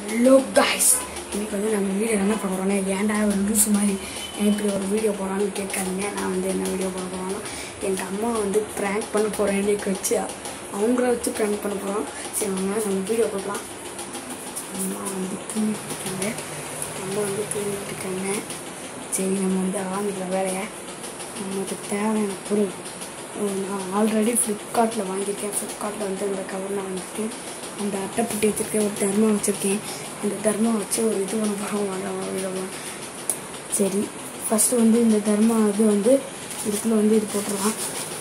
Hello guys இன்னைக்கு வந்து நம்ம வீடியோ என்ன பண்ண போகிறோம்னா ஏன்டா ஒரு லூஸ் மாதிரி ஏன் இப்படி ஒரு வீடியோ போகிறான்னு கேட்காதீங்க நான் வந்து என்ன வீடியோ போட போகிறோம்னா எங்கள் அம்மா வந்து ப்ராங்க் பண்ண போகிறேன் இன்னைக்கு வச்சு அவங்கள வச்சு ப்ராங்க் பண்ண போகிறோம் சரி அவங்க நம்ம வீடியோ போடலாம் அம்மா வந்து தூங்கிட்டு இருக்காங்க அம்மா வந்து தூங்கிட்டு இருக்காங்க சரி நம்ம வந்து ஆரம்பிக்கலாம் வேலையை நமக்கு தேவையான பொருள் உம், நான் ஆல்ரெடி ஃப்ளிப்கார்ட்டில் வாங்கியிருக்கேன் ஃப்ளிப்கார்ட்டில் வந்து அந்த கவர் நான் வாங்கியிருக்கேன் அந்த அட்டைப்பட்டி வச்சுருக்கேன் ஒரு தர்மா வச்சுருக்கேன் அந்த தர்மா வச்சு ஒரு இது பண்ண போகிறோம் வாங்க சரி ஃபஸ்ட்டு வந்து இந்த தர்மா இது வந்து இதுக்குள்ள வந்து இது போட்டுடலாம்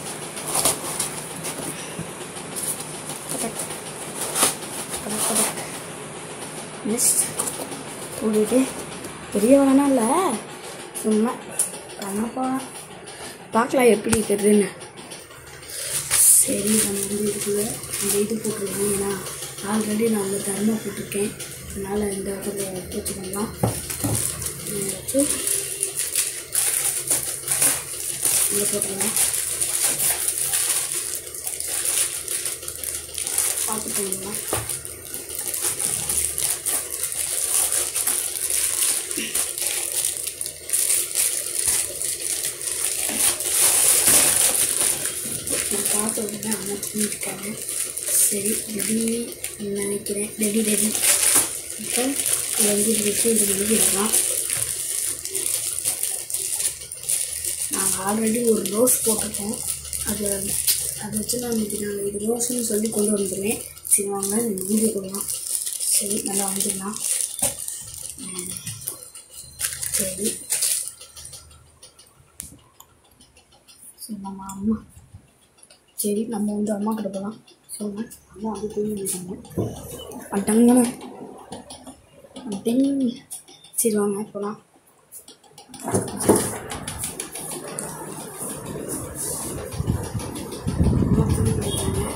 நெக்ஸ்ட் போட்டுட்டு பெரிய வேணா இல்லை சும்மா பண்ண போகலாம் பார்க்கலாம் எப்படி இருக்கிறதுன்னு சரி நம்ம வந்து இதுக்குள்ள இந்த இது போட்டுருக்கோம் ஏன்னா ஆல்ரெடி நான் வந்து தர்மா போட்டிருக்கேன் அதனால் இந்த இடத்துல எடுத்து வச்சுக்கலாம் இதை வச்சு இங்கே போட்டுருங்க பார்த்து பண்ணிடலாம் இது பார்த்த உடனே அம்மா தூங்கிட்டாங்க சரி ரெடி நினைக்கிறேன் ரெடி ரெடி இப்போ இதை வந்து இது வச்சு இது எழுதிடலாம் நான் ஆல்ரெடி ஒரு ரோஸ் போட்டிருக்கேன் அது அதை வச்சு நான் இன்னைக்கு நாங்கள் இது ரோஸ்னு சொல்லி கொண்டு வந்துடுவேன் சரி வாங்க இந்த வீடியோ போடலாம் சரி நல்லா வந்துடலாம் உம், சரி சரி நம்ம அம்மா சரி நம்ம வந்து அம்மா கிட்ட போகலாம் சொல்லுங்க அம்மா வந்து தூங்கிட்டாங்க வந்துட்டாங்கண்ணே வந்துட்டீங்க சரி வாங்க போகலாம் அம்மா தூங்கிட்டாங்க.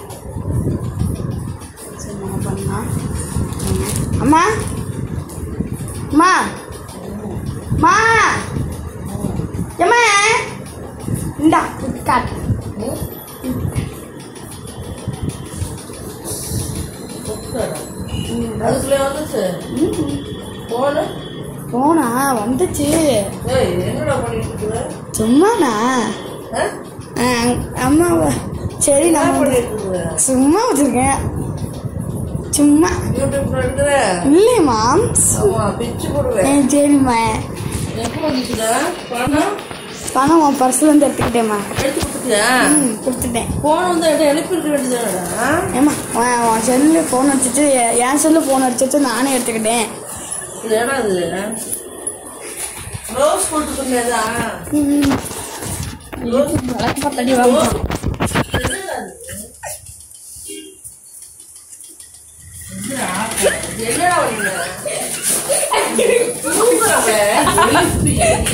சரி நம்ம பண்ணலாம் வாங்க. அம்மா அம்மா அம்மா ஏம்மா இந்தா காட்டு அதுக்குள்ள வந்துச்சு போன போனா வந்துச்சு ஏய் என்னடா பண்ணிட்டு இருக்கிற சும்மாண்ணா ஆ? ஆ, அம்மா சரி என்ன நான் வந்து பண்ணிட்டு இருக்கிற சும்மா வச்சிருக்கேன் சும்மா யூடியூப்ல இருக்கிற இல்லையம்மா ஆமா பிச்சு போடுவேன் ஏ சரிம்மா எப்போ வந்துச்சுட பணம் பணம் உன் பர்ஸில் வந்து எடுத்துக்கிட்டேம்மா எடுத்து கொடுத்துட்டியா ம் கொடுத்துட்டேன் போன் வந்து என்கிட்ட எழுப்பிருக்க வேண்டியதானடா ஏம்மா உன் உன் செல்லு ஃபோன் அடிச்சிட்டு என் செல்லு ஃபோன் அடிச்சிட்டு நானே எடுத்துக்கிட்டேன் இது ஏடா இது ரோஸ் போட்டு சொன்னதா ம் ரோஸ் வழக்கு பார்த்தடி வாங்க என்னடா இது? இது என்னடா பண்ணீங்க? தூங்குறவங்க, எழுப்பி,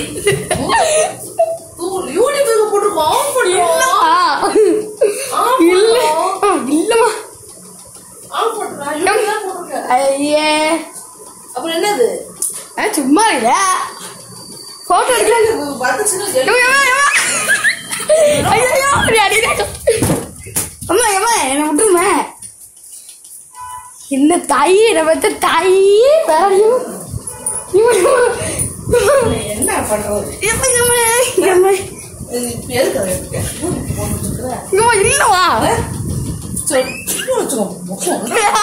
தூங்கு- யூடியூப்ல போட்டிருக்கோம், ஆஃப் பண்ணுறோம். ஆஃப் இல்ல பண்ணுறோம். இல்லம்மா ஆஃப் பண்ணுறா, யூடியூப்ல தான் போட்டிருக்க. ஐயே அப்புறம் என்னது ஆ, சும்மா இல்ல போட்டோ எடுக்கலாம் இது வந்துச்சுன்னா ஏம்மா, ஏம்மா, ஏம்மா. ஐயோ, ஐயோ, அப்படி அடிக்கிறாங்க. அம்மா ஏம்மா என்னை விட்டுருமா என்ன தாயி என்னை பத்த தாயி வேறையும் என்ன பண்றது இல்லவா இது இப்ப எதுக்கு அதை எடுத்துக்க? யூடியூப் போட்டுட்டு இருக்கிற? சரி, சும்மா வச்சுக்கோ. முகம்.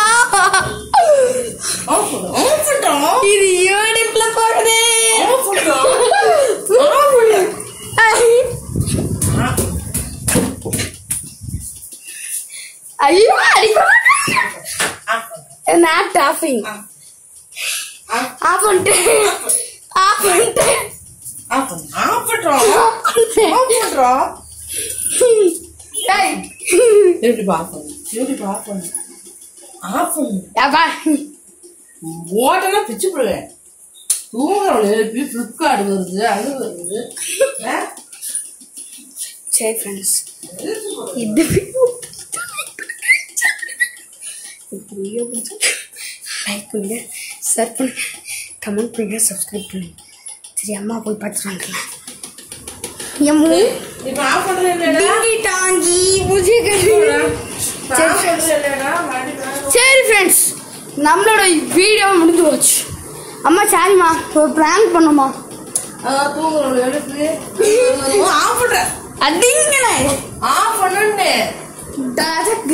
ஆஃப் பண்ணு, ஆஃப் பண்ணிட்டோம். இது யூடியூப்ல போடுது ஆஃப் பண்ணிட்டோம். ஆஃப் பண்ணு. ஆ, ஐயோ அடிக்க ஆஃப் பண்ணு. நாட் ஆஃபிங் ஆ. ஆஃப் ஆஃப் பண்ணிட்டேன் ஆஃப் பண்ணிட்டேன் ஆஃப் பண்ணு. ஆஃப் பண்ணிட்டோம். ஆஃப் பண்ணிட்டேன் ஆஃப் பண்றோம். ஏய். யூடியூப் ஆஃப் பண்ணு. யூடியூப் ஆஃப் பண்ணு. ஆஃப் பண்ணு. அப்பா. ஓட்டனா பிச்சு போடுவேன் தூங்குறவளை எழுப்பி ஃப்ளிப்கார்ட் வருது அது வருது ஆ? சரி ஃப்ரெண்ட்ஸ் எழுப்பி போடு. இந்த வீடியோ இந்த வீடியோ பிடிச்சா லைக் பண்ணுங்க ஷேர் பண்ணுங்க கமெண்ட் பண்ணுங்க சப்ஸ்கிரைப் பண்ணுங்க சரி அம்மா போய் பார்த்துட்டு வந்துடலாம் எம்மு இப்ப ஆஃப் பண்றது இல்லடா டிங்கி டாங்கி முஜே கரு ஆஃப் பண்றது இல்லடா மாட்டி சரி ஃப்ரெண்ட்ஸ் நம்மளோட வீடியோ முடிஞ்சு போச்சு அம்மா சாரிம்மா ஒரு ப்ராங்க் பண்ணுமா அதான் தூங்குறோம் எடுத்து ஆஃப் பண்றேன் அடிங்களே ஆஃப் பண்ணுன்னு டதக்கு.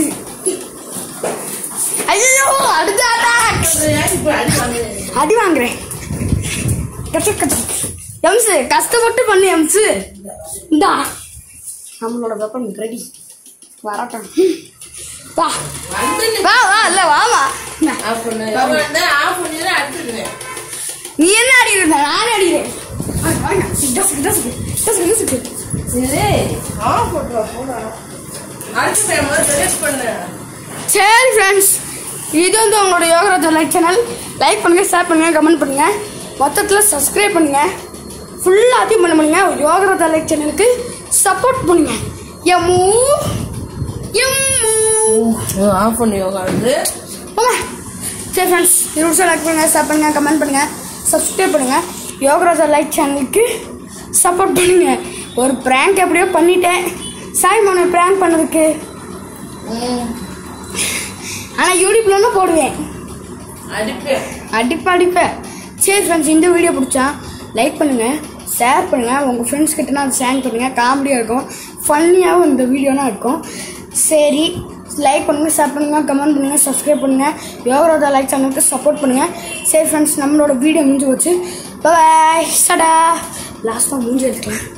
ஐயோ அடுத்த attack. இப்ப அடி வாங்குது. அடி வாங்குறேன் கச்சக் கச்சக். எம்சு கஷ்டப்பட்டு பண்ணு எம்சு இந்தா நம்மளோட வெப்பன் ரெடி வரட்டும் வா வந்து வா வா இல்ல வாமா ஆஃப் பண்ணு அவன் வந்து ஆஃப் பண்ணி அடிச்சிருவேன் நீ என்ன அடிக்கிற நான் அடிக்கிறேன் வாங்க, வாங்க. டசுக்கு, டசுக்கு, டசுக்கு, டசுக்கு. சரி ஆஃப் பண்றா போடா அடுத்த டைம் செலக்ட் பண்ணு சரி ஃப்ரெண்ட்ஸ் இது வந்து உங்களோட யோகராஜா லைக் சேனல் லைக் பண்ணுங்க ஷேர் பண்ணுங்க கமெண்ட் பண்ணுங்க மொத்தத்தில் சப்ஸ்கிரைப் பண்ணுங்க ஃபுல்லாத்தையும் பண்ண பண்ணுங்க யோகராஜா லைக் சேனலுக்கு சப்போர்ட் பண்ணுங்க எம்மூ எம்மூ ஆஃப் பண்ணி உட்காந்து போங்க சரி ஃப்ரெண்ட்ஸ் இருபது லைக் பண்ணுங்க ஷேர் பண்ணுங்க கமெண்ட் பண்ணுங்க சப்ஸ்கிரைப் பண்ணுங்க யோகராஜா லைக் சேனலுக்கு சப்போர்ட் பண்ணுங்க ஒரு ப்ராங்க் எப்படியோ பண்ணிட்டேன் சாய் மோனை ப்ராங்க் பண்ணதுக்கு ஆனால் யூடியூப்ல போடுவேன் அடிப்பேன் அடிப்பேன் அடிப்பேன் சரி ஃப்ரெண்ட்ஸ் இந்த வீடியோ பிடிச்சா லைக் பண்ணுங்க ஷேர் பண்ணுங்க உங்க ஃப்ரெண்ட்ஸ் கிட்டனா அதை ஷேர் பண்ணுங்க காமெடியாக இருக்கும் ஃபன்னியாகவும் இந்த வீடியோனா இருக்கும் சரி லைக் பண்ணுங்க ஷேர் பண்ணுங்க கமெண்ட் பண்ணுங்க சப்ஸ்கிரைப் பண்ணுங்க யோகரோட லைக் சேனலுக்கு சப்போர்ட் பண்ணுங்க சரி ஃப்ரெண்ட்ஸ் நம்மளோட வீடியோ முடிஞ்சு போச்சு பாய் சடா லாஸ்ட்டாக முடிஞ்சு எடுத்துக்கலாம்